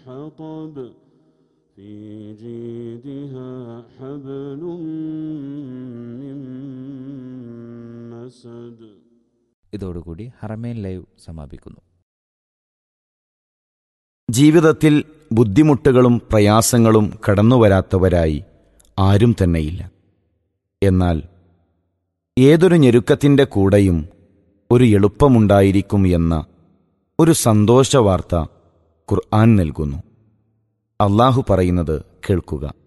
حطب في جيدها حبل من مسد ഇതോടുകൂടി ഹറമേൻ ലൈവ് സമാപിക്കുന്നു ജീവിതത്തിൽ ബുദ്ധിമുട്ടുകളും പ്രയാസങ്ങളും കടന്നുവരാത്തവരായി ആരും തന്നെയില്ല എന്നാൽ ഏതൊരു ഞെരുക്കത്തിൻ്റെ കൂടെയും ഒരു എളുപ്പമുണ്ടായിരിക്കും എന്ന ഒരു സന്തോഷവാർത്ത ഖുർആൻ നൽകുന്നു അള്ളാഹു പറയുന്നത് കേൾക്കുക